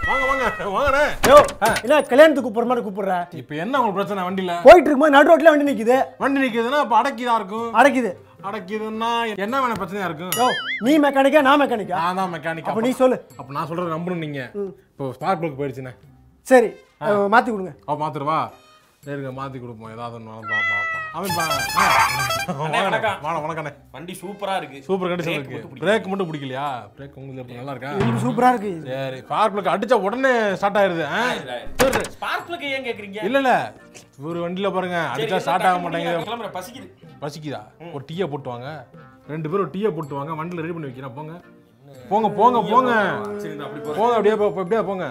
வாங்க வாங்க வாங்கண்ணே யோ என்ன கல்யாணத்துக்கு கூப்பிடுற மாதிரி கூப்பிடுற இப்போ என்ன உங்களுக்கு பிரச்சனை வண்டியில போயிட்டு இருக்கும்போது நடு ரோட்ல வண்டி நிக்குது வண்டி நிக்குதுன்னா அப்ப அடக்கிதான் இருக்கும் அடைக்குது அடக்கிதுன்னா என்ன வேணா பிரச்சனையா இருக்கும் யோ நீ மெக்கானிக்கா நான் மெக்கானிக்கா நான் தான் மெக்கானிக் அப்ப நீ சொல்லு அப்ப நான் சொல்றது நம்பணும் நீங்க இப்போ ஸ்பார்க் ப்ளக் போயிடுச்சுண்ணே சரி அஹ், மாத்தி கொடுங்க அவ மாத்துருவா சரிங்க மாத்தி கொடுப்போம் ஏதாவது ஒன்று பார்ப்போம் அவன் பா ஆ. வாங்கண்ணே வாங்க வணக்கண்ணே வண்டி சூப்பரா இருக்கு சூப்பர் கண்டிஷன் Brake இருக்கு மட்டும் பிடிக்கல. பிரேக் மட்டும் பிடிக்கலையா பிரேக் உங்களுக்கு எப்படி நல்லா இருக்கா இது சூப்பரா இருக்கு சரி ஸ்பார்க் ப்ளக் அடிச்சா உடனே ஸ்டார்ட் ஆயிருது ஆ? சரி ஸ்பார்க்லுக்கு ஏன் கேக்குறீங்க இல்ல இல்ல ஒரு வண்டியில பாருங்க அடிச்சா ஸ்டார்ட் ஆக மாட்டேங்குது கிளம்புற பசிக்குது பசிக்குதா ஒரு டீயை போட்டு வாங்க ரெண்டு பேரும் டீயை போட்டு வாங்க வண்டியில் ரெடி பண்ணி வைக்கிறேன் போங்க போங்க போங்க போங்க சரி இந்த அப்படி போ போங்க அப்படியே போ அப்படியே போங்க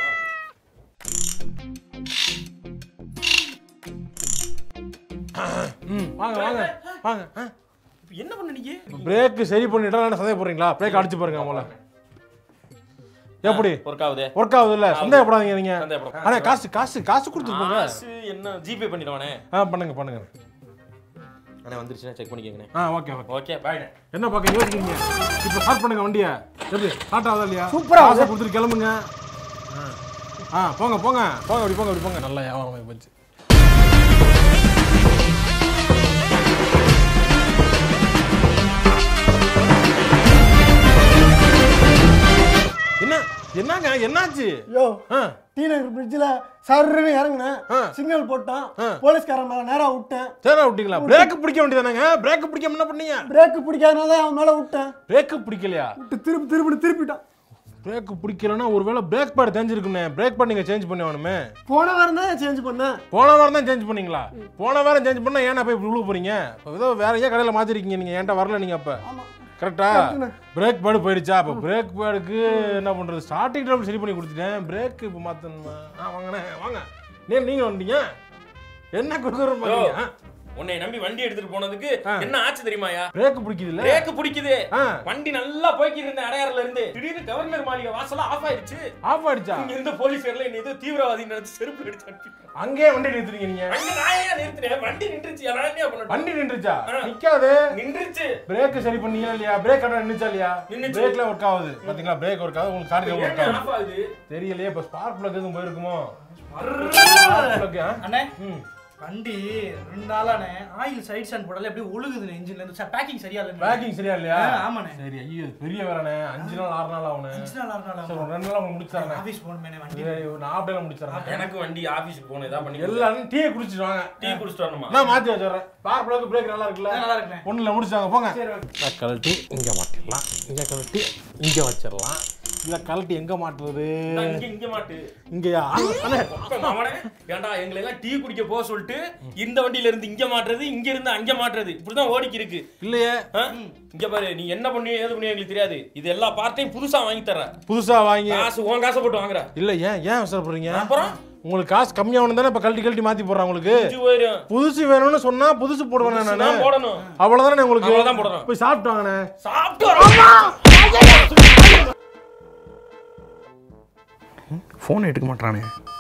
ம் வாங்க வாங்க வாங்க இப்ப என்ன பண்ண நீங்க பிரேக் சரி பண்ணிட்டா சந்தேகப்படுறீங்களா பிரேக் அடிச்சு பாருங்க அவங்கள எப்படி ஒர்க் ஆகுதே ஒர்க் ஆகுது இல்ல சந்தேகப்படாதீங்க நீங்க சந்தேகப்படாத. ஆனா காசு காசு காசு கொடுத்து போங்க காசு என்ன ஜிபே பண்ணிடுவானே ஆ பண்ணுங்க பண்ணுங்க அண்ணே வந்துருச்சுன்னா செக் பண்ணிக்கங்கண்ணே ஆ ஓகே ஓகே ஓகே பாய்ண்ணே என்ன பார்க்க யோசிக்கிறீங்க இப்போ ஸ்டார்ட் பண்ணுங்க வண்டியை எப்படி ஸ்டார்ட் ஆகுதா இல்லையா சூப்பரா காசை கொடுத்துட்டு கிளம்புங்க ஆ. ஆ போங்க போங்க போங்க அப்படி போங்க அப்படி போங்க நல்லா வியாபாரம் போச்சு என்ன என்னங்க என்னாச்சு யோ ஆ டி நகர் பிரிட்ஜில் சர்ன்னு இறங்குனேன் ஆ. சிக்னல் போட்டான் ஆ. போலீஸ்காரன் மேல நேரா விட்டேன் சரி விட்டீங்களா பிரேக் பிடிக்க வேண்டியதானங்க பிரேக் பிடிக்க என்ன பண்ணீங்க பிரேக் பிடிக்காதனால தான் அவன் மேல விட்டேன் பிரேக் பிடிக்கலையா விட்டு திருப்பி திருப்பி திருப்பிட்டான் பிரேக் பிடிக்கலன்னா ஒருவேளை பிரேக் பேட் தெரிஞ்சிருக்குமே பிரேக் பேட் நீங்க சேஞ்ச் பண்ணி வேணுமே போன வாரம் தான் சேஞ்ச் பண்ணேன் போன வாரம் தான் சேஞ்ச் பண்ணீங்களா போன வாரம் சேஞ்ச் பண்ணா ஏன்னா போய் விழு போறீங்க இப்ப ஏதோ வேற ஏன் கடையில் மாத்திருக்கீங்க நீங்க ஏன்ட்ட வரல நீங்க அப்ப ஆமா கரெக்டா கரெக்ட்டுண்ணே. பிரேக் பேடு போயிடுச்சா அப்ப பிரேக் பேடுக்கு என்ன பண்றது ஸ்டார்டிங் ட்ரபிள் சரி பண்ணி கொடுத்துட்டேன் பிரேக் இப்போ மாத்தணுமா ஆ வாங்கண்ணே வாங்க நீ நீங்க வந்தீங்க என்ன கொடுக்குறோம் பாத்தீங்க உன்னை நம்பி வண்டி எடுத்துட்டு போனதுக்கு என்ன ஆச்சு தெரியுமாயா பிரேக் பிடிக்குது இல்ல பிரேக் பிடிக்குது ஆ வண்டி நல்லா போய்க்கிட்டு இருந்த அடையாறுல இருந்து திடீர்னு கவர்னர் மாளிகை வாசல்ல ஆஃப் ஆயிருச்சு ஆஃப் ஆயிடுச்சா இங்க இருந்த போலீஸ்காரல என்ன ஏதோ தீவிரவாதி நினைச்சு செருப்பு அடிச்சு அனுப்பிட்டாங்க. அங்கேயே வண்டி நிறுத்துறீங்க நீங்க அங்க நான் ஏன் நிறுத்தினேன் வண்டி நின்றுச்சு நான் என்ன பண்ணட்டும் வண்டி நின்றுச்சா ஆ. நிக்காது நின்றுச்சு பிரேக் சரி பண்ணீங்களா இல்லையா பிரேக் கடை நின்னுச்சா இல்லையா நின்னுச்சு. பிரேக்ல ஒர்க் ஆகுது பாத்தீங்களா பிரேக் ஒர்க் ஆகுது உங்களுக்கு ஸ்டார்ட் ஒர்க் ஆகுது ஆஃப் ஆகுது தெரியலையே இப்ப ஸ்பார்க் பிளக் எதுவும் போயிருக்குமோ Spark plug, ஆ? அண்ணே ம். வண்டி ரெண்டு நாளானே ஆயில் சைட் ஸ்டாண்ட் போடல அப்படியே ஒழுகுது இன்ஜின்ல இருந்து பேக்கிங் சரியா இல்லை பேக்கிங் சரியா இல்லையா ஆ, ஆமாண்ணே. சரி ஐயோ இது பெரிய வேலைண்ணே அஞ்சு நாள் ஆறு நாள் ஆகுண்ணே அஞ்சு நாள் ஆறு நாள் சரி ஆகும். ஒரு ரெண்டு நாள் உங்களுக்கு முடிச்சாருண்ணே ஆபீஸ் போகணுமே வண்டி சரி ஒரு நாலு டேல முடிச்சாருண்ணே எனக்கு வண்டி ஆபீஸ்க்கு போகணும் ஏதாவது பண்ணி எல்லாரும் டீ குடிச்சிட்டு வாங்க டீ குடிச்சிட்டு வரணுமா நான் மாத்தி வச்சிடுறேன் ஸ்பார்க் பிளக் பிரேக் நல்லா இருக்குல்ல நல்லா இருக்குண்ணே ஒண்ணுல முடிச்சாங்க போங்க சரி ஓகே இதை கழட்டி இங்க மாட்டிடலாம் இங்க கழட்டி இங்க வச்சிடலாம் இதை கழட்டி எங்க மாட்டுறது இந்தா இங்க இங்க மாட்டு இங்கயா அண்ணே அப்ப அவனே, ஏன்டா எங்களை எல்லாம் டீ குடிக்க போக சொல்லிட்டு இந்த வண்டியில இருந்து இங்க மாட்டுறது இங்க இருந்து அங்க மாட்டுறது இப்படிதான் ஓடிக்கி இருக்கு இல்லையே ஆ? இங்க பாரு நீ என்ன பண்ணி ஏது பண்ணி எங்களுக்கு தெரியாது இது எல்லா பார்ட்டையும் புதுசா வாங்கி தர்ற புதுசா வாங்கி காசு உன் காசை போட்டு வாங்குற இல்ல ஏன் ஏன் அவசரப்படுறீங்க அப்புறம் உங்களுக்கு காசு கம்மியாகணும் தானே இப்ப கழட்டி கழட்டி மாத்தி போடுறேன் உங்களுக்கு அஞ்சு போயிரும் புதுசு வேணும்னு சொன்னா புதுசு போடுவேன் புதுசு நானு தான் போடணும் அவ்வளவுதானே உங்களுக்கு அவ்வளவுதான் போடணும். போய் சாப்பிட்டு வாங்கண்ணே சாப்பிட்டு வரோம் ஃபோன் எடுக்க மாட்டானே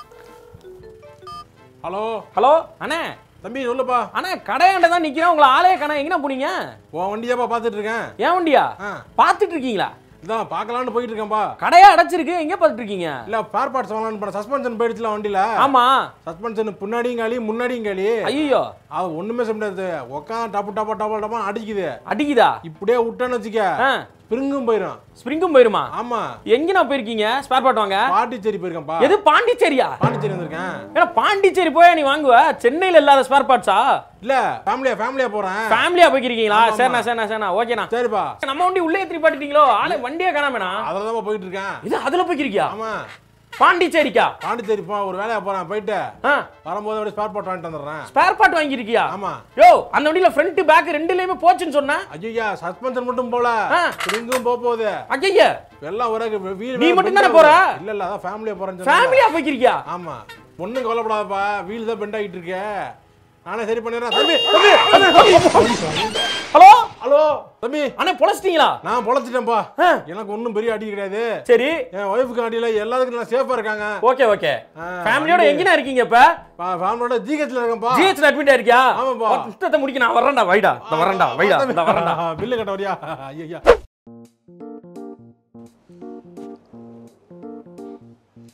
ஹலோ ஹலோ அண்ணே தம்பி சொல்லுப்பா அண்ணே கடையாண்ட தான் நிக்கிறேன் உங்களை ஆளே கண்ணா எங்கண்ணா போனீங்க உன் வண்டியாப்பா பார்த்துட்டு இருக்கேன் ஏன் வண்டியா ஆ. பார்த்துட்டு இருக்கீங்களா இதான் பார்க்கலான்னு போயிட்டு இருக்கேன்ப்பா கடையா அடைச்சிருக்கு எங்க பார்த்துட்டு இருக்கீங்க இல்ல ஸ்பேர் பார்ட்ஸ் வாங்கலாம்னு பண்ண சஸ்பென்ஷன் போயிடுச்சுல வண்டியில ஆமா சஸ்பென்ஷன் முன்னாடியும் காலி முன்னாடியும் காலி ஐயோ அது ஒண்ணுமே சொல்ல முடியாது உட்காந்து டப்பு டப்பா டப்பா டப்பா அடிக்குது அடிக்குதா இப்படியே விட்டேன்னு வச்சுக்க ஆ பிரிங்கும் போயிடும் ஸ்ப்ரிங்கும் போயிருமா ஆமா எங்கண்ணா போயிருக்கீங்க ஸ்பேர் பார்ட் வாங்க பாண்டிச்சேரி போயிருக்கேன்ப்பா எது பாண்டிச்சேரியா பாண்டிச்சேரி வந்திருக்கேன் ஏன்னா பாண்டிச்சேரி போய் நீ வாங்குவ சென்னையில இல்லாத ஸ்பேர் பார்ட்ஸா இல்ல ஃபேமிலியா ஃபேமிலியா போறேன் ஃபேமிலியா போய்க்கிறீங்களா ஆமா, சரிண்ணா சரிண்ணா சரிண்ணா ஓகேண்ணா சரிப்பா நம்ம வண்டி உள்ளே ஏற்றி பாட்டுட்டீங்களோ ஆளே வண்டியே காணாமண்ணா அதில் தான் போயிட்டு இருக்கேன் இது அதுல போய்க்கிறியா ஆமா பாண்டிச்சேரிக்கா பாண்டிச்சேரி போ ஒரு வேலையா போறேன் போயிட்டு ஆ வரும்போது அப்படியே ஸ்பேர் பார்ட் வாங்கிட்டு வந்துடுறேன் ஸ்பேர் பார்ட் வாங்கியிருக்கியா ஆமா யோ அந்த வண்டியில ஃப்ரண்ட் பேக் ரெண்டுலயுமே போச்சுன்னு சொன்னா ஐயா சஸ்பென்ஷன் மட்டும் போல ஆ. ஸ்ப்ரிங்கும் போக போகுது ஐயா எல்லாம் ஒரே வீல் நீ மட்டும் தானே போற? இல்ல இல்ல அதான் ஃபேமிலியா போறேன்னு சொன்னேன் ஃபேமிலியா போய்க்கிறியா ஆமா ஒண்ணும் கவலைப்படாதப்பா வீல் தான் பெண்ட் ஆகிட்டு இருக்க நானே சரி பண்ணிடுறேன் தம்பி தம்பி ஹலோ ஹலோ தம்பி அண்ணே பொழைச்சிட்டீங்களா நான் பொழைச்சிட்டேன்ப்பா ஆ. எனக்கு ஒன்றும் பெரிய அடி கிடையாது சரி என் ஒய்ஃபுக்கு அடியில் எல்லாத்துக்கும் நல்லா சேஃபா இருக்காங்க ஓகே ஓகே ஆ, ஃபேமிலியோட வண்டி- எங்கண்ணா இருக்கீங்க இப்ப ஃபேமிலியோட ஜிஹெச்ல இருக்கேன்ப்பா ஜிஹெச்ல அட்மிட் ஆயிருக்கியா ஆமாப்பா. ஒரு புத்தகத்தை முடிக்க நான் வர்றேன்டா வைடா இந்த வரேன்டா வைடா இந்த வரேன்டா பில்லு கட்ட வரியா ஐயா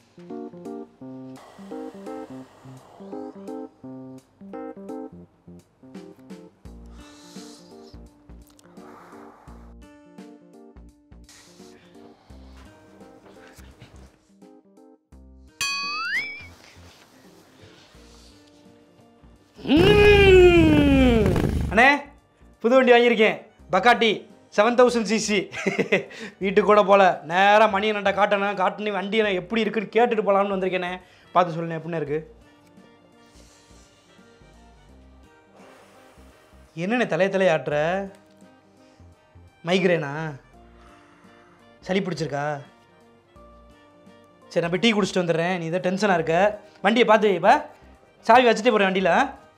ம்ம். அண்ணே புது வண்டி வாங்கியிருக்கேன் பக்காட்டி செவன் தௌசண்ட் சிசி வீட்டுக்கு கூட போல நேராக மணி நண்டா காட்டணும் காட்டுனி வண்டி நான் எப்படி இருக்குன்னு கேட்டுட்டு போகலான்னு வந்திருக்கேனே பார்த்து சொல்லுண்ணே எப்படிண்ணே இருக்கு என்னண்ணே தலைய தலைய ஆட்டுற மைக்ரேனா சளி பிடிச்சிருக்கா சரி நான் போய் டீ குடிச்சிட்டு வந்துடுறேன் நீ இதை டென்ஷனாக இருக்க வண்டியை பார்த்து இப்போ சாவி வச்சுட்டே போகிறேன் வண்டியில்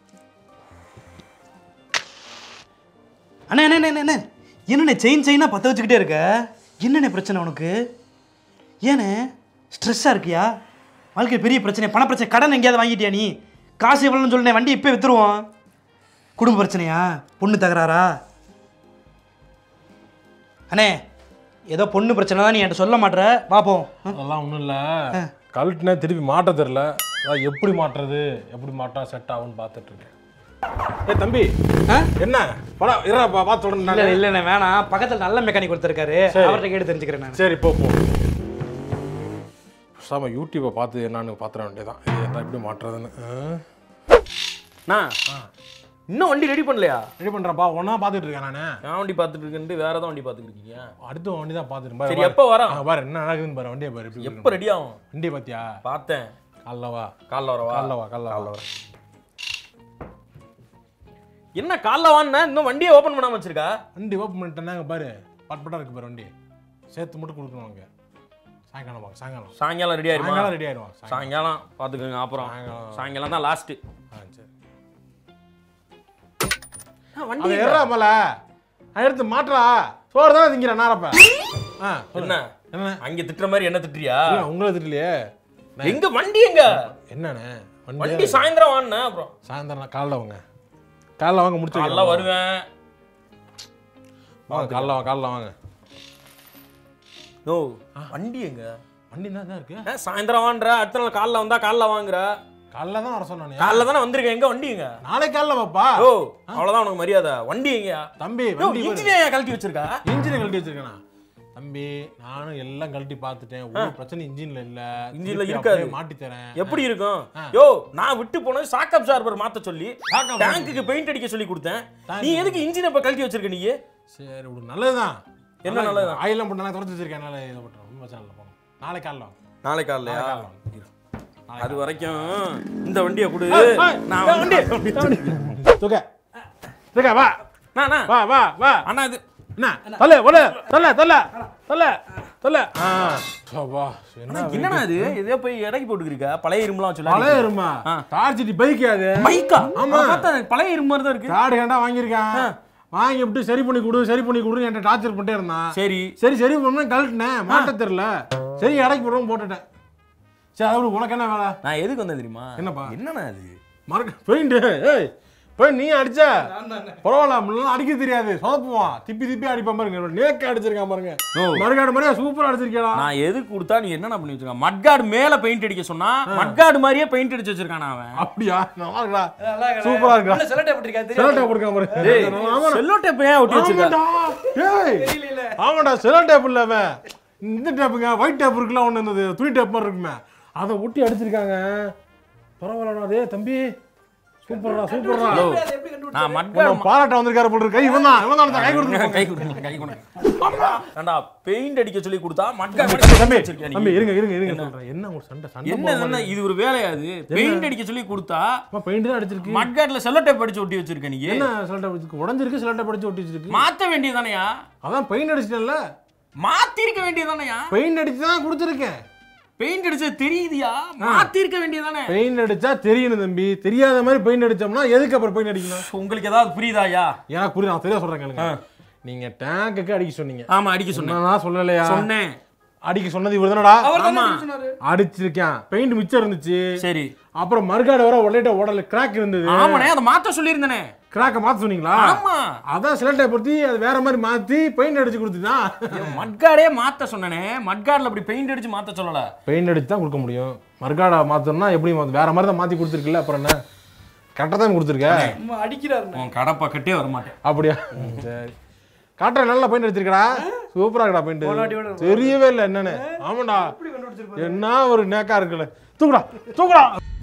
அண்ணே அண்ணே அண்ணே அண்ணே என்னண்ணே செயின் செயினாக பற்ற வச்சுக்கிட்டே இருக்க என்னண்ணே பிரச்சனை உனக்கு ஏண்ணே ஸ்ட்ரெஸ்ஸாக இருக்கியா வாழ்க்கை பெரிய பிரச்சனை பண பிரச்சனை கடன் எங்கேயாவது வாங்கிட்டியா நீ காசு எவ்வளோன்னு சொல்லுனே வண்டி இப்போ விற்றுருவோம் குடும்ப பிரச்சனையா பொண்ணு தகராறா அண்ணே ஏதோ பொண்ணு பிரச்சனை தான் நீ என்கிட்ட சொல்ல மாட்ற பார்ப்போம் அதெல்லாம் ஒன்றும் இல்லை கழட்டினா திருப்பி மாட்ட தெரில அதான் எப்படி மாட்டுறது எப்படி மாட்டா செட் ஆகும்னு பார்த்துட்டு இருக்கேன் ஏய் தம்பி ஆ? என்ன படம் இரா பார்த்து சொல்றேன் இல்லை நானு. இல்லைண்ணே வேணாம் பக்கத்தில் நல்ல மெக்கானிக் ஒருத்தருக்காரு சரி. அவர்கிட்ட கேட்டு தெரிஞ்சுக்கிறேன் நான் சரி போ போ சாம யூடியூப்பை பார்த்து என்னன்னு பார்த்துட வேண்டியதான் இது என்ன எப்படி மாட்டுறதுன்னு அண்ணா இன்னும் வண்டி ரெடி பண்ணலையா ரெடி பண்ணுறப்பா ஒன்றா பார்த்துட்டு இருக்கேன் நான் நான் வண்டி பார்த்துட்டு இருக்கேன்ட்டு வேற ஏதாவது வண்டி பார்த்துட்டு இருக்கீங்க அடுத்த வண்டி தான் பார்த்துட்டு பாரு சரி பாரு. எப்போ வரான் ஆ, பாரு என்ன நடக்குதுன்னு பாரு வண்டியை பாரு எப்படி எப்போ ரெடி ஆகும் வண்டியை பார்த்தியா பார்த்தேன் காலைல வா காலைல வரவா காலைல வா காலைல வா என்ன காலைல வான்னா இன்னும் வண்டியை ஓபன் பண்ணாம வச்சிருக்கா வண்டி ஓப்பன் பண்ணிட்டேன்னாங்க பாரு பட்பட்டா இருக்கு பாரு வண்டி சேர்த்து மட்டும் கொடுக்கணும் அங்கே சாயங்காலம் வாங்க சாயங்காலம் சாயங்காலம் ரெடி ஆயிருமா சாயங்காலம் ரெடி ஆயிடுவாங்க சாயங்காலம் சாயங்காலம் பார்த்துக்கோங்க அப்புறம் சாயங்காலம். சாயங்காலம் தான் லாஸ்ட் ஆ சரி வண்டி அதை எறா மல அதை எடுத்து மாட்டுறா சோறு தானே திங்கிறேன் நாரப்ப ஆ சொல்லு. என்ன என்ன அங்க திட்டுற மாதிரி என்ன திட்டுறியா இல்ல, உங்களை திட்டலையே எங்க வண்டி எங்க என்னண்ணே வண்டி வண்டி சாயந்தரம் வாங்கினேன் அப்புறம் சாயந்தரம் நான் காலைல வாங்க காலைல வாங்க முடிச்சு காலைல வைக்கிறேன். வருவேன் வாங்க காலைல வாங்க காலைல வாங்க ஓ வண்டி எங்க வண்டி தான் தான் இருக்கு ஏன் சாயந்தரம் வாங்குற அடுத்த நாள் காலைல வந்தா காலைல வாங்குற காலைல தான் வர சொன்னானே காலைல தானே வந்திருக்கேன் எங்க வண்டி எங்க நாளைக்கு காலைல வாப்பா ஓ அவ்வளவுதான் உனக்கு மரியாதை வண்டி எங்க தம்பி வண்டி இன்ஜினியர் கழட்டி வச்சிருக்கா இன்ஜினை கழட்டி வச்சிருக்கேனா தம்பி நானும் எல்லாம் கழட்டி பார்த்துட்டேன் ஒரு பிரச்சனை இன்ஜின்ல இல்ல இன்ஜின்ல திருப்பி இருக்காது. அப்படியே மாட்டி தரேன் எப்படி இருக்கும் ஆ. யோ நான் விட்டு போனது ஷாக் அப்சார்பர் மாத்த சொல்லி Shock absorber. டேங்குக்கு பெயிண்ட் அடிக்க சொல்லி கொடுத்தேன் நீ எதுக்கு இன்ஜின் இப்ப கழட்டி வச்சிருக்க நீ சரி விடு நல்லதுதான் என்ன நல்லதுதான்? ஆயிலாம் போட்டு நல்லா தொடச்சு வச்சிருக்கேன் என்னால இதை போட்டுறோம் ஒன்றும் பிரச்சனை இல்லை போகணும் நாளைக்கு காலைல வாங்க நாளை காலையா நாளைக்கு காலைல வாங்க இரு. அது வரைக்கும் இந்த வண்டியை கொடு ஏய், ஏய், நான் ஏய், வண்டி தூக்க தூக்க வா நானா வா வா வா அண்ணா இது என்ன தல ஒல தல தல தல தல ஆ வா என்ன என்னடா இது இதே போய் இறக்கி போட்டுக்கிறீங்க பழைய இரும்புலாம் பழைய சொல்லி இருமா ஆ. டார்ச்சிட்டி பைக் அது பைக்கா ஆமா. ஆமா பார்த்தா பழைய இரும்பு மாதிரி தான் இருக்கு காடு கண்டா வாங்கியிருக்கேன் வாங்கி எப்படி சரி பண்ணி கொடு சரி பண்ணி கொடுன்னு என்கிட்ட டார்ச்சர் பண்ணிட்டே இருந்தான் சரி சரி சரி பண்ண கழட்டினேன் மாட்ட தெரியல சரி இடைக்கு போடுறோம் போட்டுட்டேன் சரி அது உனக்கு என்ன வேலை நான் எதுக்கு வந்தேன் தெரியுமா என்னப்பா? என்னண்ணா அது மறக்க பெயிண்ட் ஏய் பெயிண்ட் நீ அடிச்ச பரவாயில்ல முன்னெல்லாம் அடிக்க தெரியாது சொதப்புவான் திப்பி திப்பி அடிப்பான் பாருங்க நேக்க அடிச்சிருக்கான் பாருங்க ஓ. மறுகாடு மாதிரியா சூப்பரா அடிச்சிருக்கேடா நான் எதுக்கு கொடுத்தா நீ என்னண்ணா பண்ணி வச்சிருக்க மட்காடு மேல பெயிண்ட் அடிக்க சொன்னா மட்காடு மாதிரியே பெயிண்ட் அடிச்சு வச்சிருக்கான் அவன் அப்படியா நல்லா இருக்கா சூப்பரா இருக்கா செலக்ட் பண்ணிருக்கா செலோ டேப் இருக்கா பாருங்க ஆமாடா. செல்லோ டேப் ஏன் ஒட்டி வச்சிருக்க ஆமாடா ஏய் ஆமாடா செலோ டேப் இல்ல அவன் இந்த டேப்புங்க ஒயிட் டேப் இருக்குல்ல ஒன்று இருந்தது துணி டேப் மாதிரி இருக்குமே அதை ஒட்டி அடிச்சிருக்காங்க பரவாயில்லடா டேய் தம்பி சூப்பர்டா சூப்பர்டா ஹலோ நான் மட்காடு உன்னை பாராட்ட வந்திருக்காரு போல இருக்கு கை இவன் தான் இவன் தான் கை கொடுத்து கை கொடுங்க கை கொடுங்க ஏண்டா பெயிண்ட் அடிக்க சொல்லி கொடுத்தா மட்காடு தம்பி வச்சிருக்கியா நீ? தம்பி இருங்க இருங்க இருங்க சொல்றேன் என்ன ஒரு சண்டை சண்டை என்ன என்ன இது ஒரு வேலையா அது பெயிண்ட் அடிக்க சொல்லி கொடுத்தா பெயிண்ட் தான் அடிச்சிருக்கு மட்காட்ல செல்லோ டேப் அடிச்சு ஒட்டி வச்சிருக்க நீ என்ன சில டேப் வச்சிருக்கு உடஞ்சிருக்கு சில டேப் அடிச்சு ஒட்டி வச்சிருக்கு மாத்த வேண்டியதானயா அதான் பெயிண்ட் அடிச்சிட்டேன்ல மாத்தி இருக்க வேண்டியதானயா பெயிண்ட் அடிச்சு தான் கொடுத்துருக்கேன் பெயிண்ட் அடிச்சது தெரியுதியா மாத்தி இருக்க வேண்டியதானே பெயிண்ட் அடிச்சா தெரியணும் தம்பி தெரியாத மாதிரி பெயிண்ட் அடிச்சோம்னா எதுக்கு அப்புறம் பெயிண்ட் அடிக்கணும் உங்களுக்கு ஏதாவது புரியுதாயா எனக்கு புரியுது நான் தெரிய சொல்றேன் கேளுங்க நீங்க டேங்குக்கு அடிக்க சொன்னீங்க ஆமா அடிக்க சொன்னேன் நான் சொல்லலையா சொன்னேன் அடிக்க சொன்னது இவர் தானடா ஆமா அடிச்சிருக்கேன் பெயிண்ட் மிச்சம் இருந்துச்சு சரி அப்புறம் மறுகாடு வர உடனே உடல கிராக் இருந்தது ஆமாண்ணே அதை மாத்த சொல்லியிருந்தேனே கிராக்க மாத்த சொன்னீங்களா ஆமா அதான் சிலட்டை பொறுத்தி அது வேற மாதிரி மாத்தி பெயிண்ட் அடிச்சு கொடுத்துதான் மட்காடே மாத்த சொன்னனே மட்காட்ல அப்படி பெயிண்ட் அடிச்சு மாத்த சொல்லல பெயிண்ட் அடிச்சு தான் கொடுக்க முடியும் மறுகாடை மாத்தணும்னா எப்படி மாத்து வேற மாதிரி தான் மாத்தி கொடுத்துருக்குல்ல அப்புறம் என்ன கரெக்டாக தான் கொடுத்துருக்க அம்மா அடிக்கிறாரு உன் கடை பக்கத்தே வர மாட்டேன் அப்படியா சரி காட்டுற நல்லா பெயிண்ட் அடிச்சிருக்கடா சூப்பரா இருக்கடா பெயிண்ட் தெரியவே இல்லை என்னன்னு ஆமாடா என்ன ஒரு நேக்கா இருக்குல்ல தூக்குடா தூக்குடா